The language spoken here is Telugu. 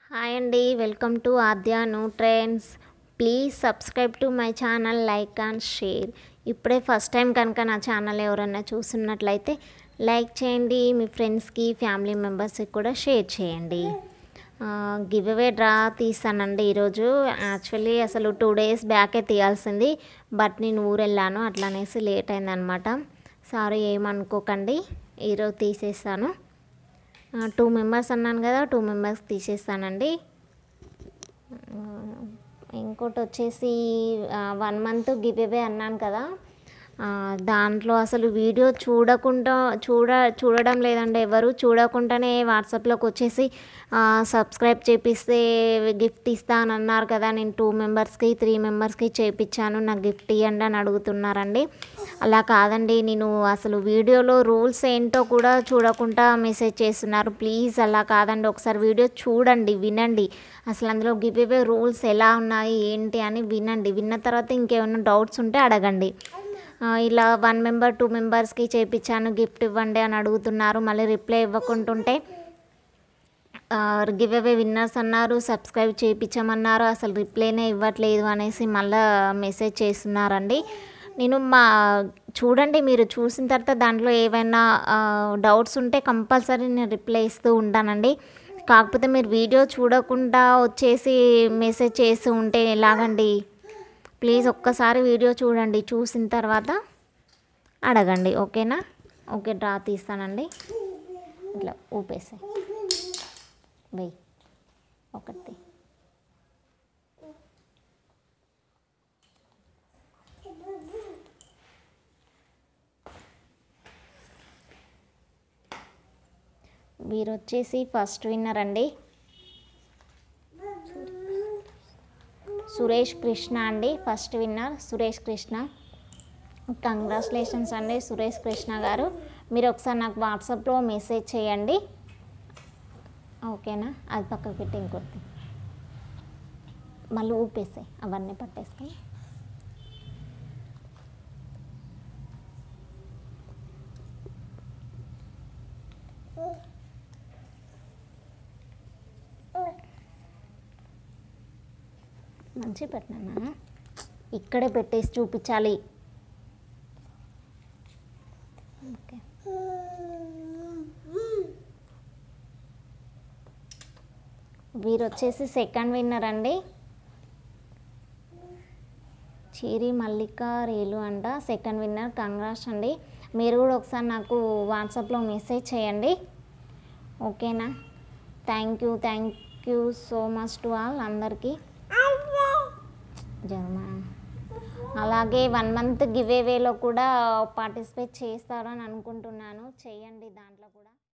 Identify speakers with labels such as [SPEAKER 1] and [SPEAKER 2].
[SPEAKER 1] హాయ్ అండి welcome to Aadya new trends please subscribe to my channel like and share ఇప్పుడే ఫస్ట్ టైం కనుక నా ఛానల్ ఎవరైనా చూస్తున్నట్లయితే లైక్ చేయండి మీ ఫ్రెండ్స్కి ఫ్యామిలీ మెంబర్స్కి కూడా షేర్ చేయండి గివ్ అవే డ్రా తీస్తానండి ఈరోజు యాక్చువల్లీ అసలు టూ డేస్ బ్యాకే తీయాల్సింది బట్ నేను ఊరు వెళ్ళాను అట్లా అనేసి లేట్ అయిందనమాట సారీ ఏమనుకోకండి ఈరోజు తీసేస్తాను టూ మెంబర్స్ అన్నాను కదా టూ మెంబర్స్ తీసేస్తానండి ఆ, ఇంకోటి వచ్చేసి వన్ మంత్ గివ్ అవే అన్నాను కదా ఆ, దాంట్లో అసలు వీడియో చూడకుండా చూడ చూడడం లేదండి ఎవరు చూడకుండానే వాట్సాప్లోకి వచ్చేసి సబ్స్క్రైబ్ చేపిస్తే గిఫ్ట్ ఇస్తాను అన్నారు కదా నేను టూ మెంబర్స్కి త్రీ మెంబర్స్కి చేపించాను నాకు గిఫ్ట్ ఇవ్వండి అని అడుగుతున్నారండి అలా కాదండి నేను అసలు వీడియోలో రూల్స్ ఏంటో కూడా చూడకుండా మెసేజ్ చేస్తున్నారు ప్లీజ్ అలా కాదండి ఒకసారి వీడియో చూడండి వినండి అసలు అందులో గివ్ అవే రూల్స్ ఎలా ఉన్నాయి ఏంటి అని వినండి విన్న తర్వాత ఇంకేమైనా డౌట్స్ ఉంటే అడగండి ఆ, ఇలా వన్ మెంబర్ టూ మెంబర్స్కి చేపించాను గిఫ్ట్ ఇవ్వండి అని అడుగుతున్నారు మళ్ళీ రిప్లై ఇవ్వకుంటుంటే గివ్ అవే విన్నర్స్ అన్నారు సబ్స్క్రైబ్ చేయించమన్నారు అసలు రిప్లైనే ఇవ్వట్లేదు అనేసి మళ్ళీ మెసేజ్ చేస్తున్నారండి నేను మా చూడండి మీరు చూసిన తర్వాత దాంట్లో ఏవైనా డౌట్స్ ఉంటే కంపల్సరీ నేను రిప్లై ఇస్తూ ఉంటానండి కాకపోతే మీరు వీడియో చూడకుండా వచ్చేసి మెసేజ్ చేస్తూ ఉంటే ఎలాగండి ప్లీజ్ ఒక్కసారి వీడియో చూడండి చూసిన తర్వాత అడగండి ఓకేనా ఓకే డ్రా తీస్తానండి ఇట్లా ఊపేసాయి వెయ్యి ఒకటి వీరు వచ్చేసి ఫస్ట్ విన్నర్ అండి సురేష్ కృష్ణ అండి first winner Suresh Krishna congratulations అండి సురేష్ కృష్ణ గారు మీరు ఒకసారి నాకు వాట్సాప్లో మెసేజ్ చేయండి ఓకేనా అది పక్కకు పెట్టి ఇంకొకటి మళ్ళీ ఊపేసాయి అవన్నీ పట్టేసుకొని మంచి పెట్టినా ఇక్కడే పెట్టేసి చూపించాలి ఓకే వీరు వచ్చేసి సెకండ్ విన్నర్ అండి చీరి మల్లిక రేలు అంట సెకండ్ విన్నర్ కంగ్రాట్స్ అండి మీరు కూడా ఒకసారి నాకు వాట్సాప్లో మెసేజ్ చేయండి ఓకేనా thank you thank you so much to all అందరికీ జర్మా అలాగే వన్ మంత్ గివ్ అవేలో కూడా పార్టిసిపేట్ చేస్తారు అని అనుకుంటున్నాను చేయండి దాంట్లో కూడా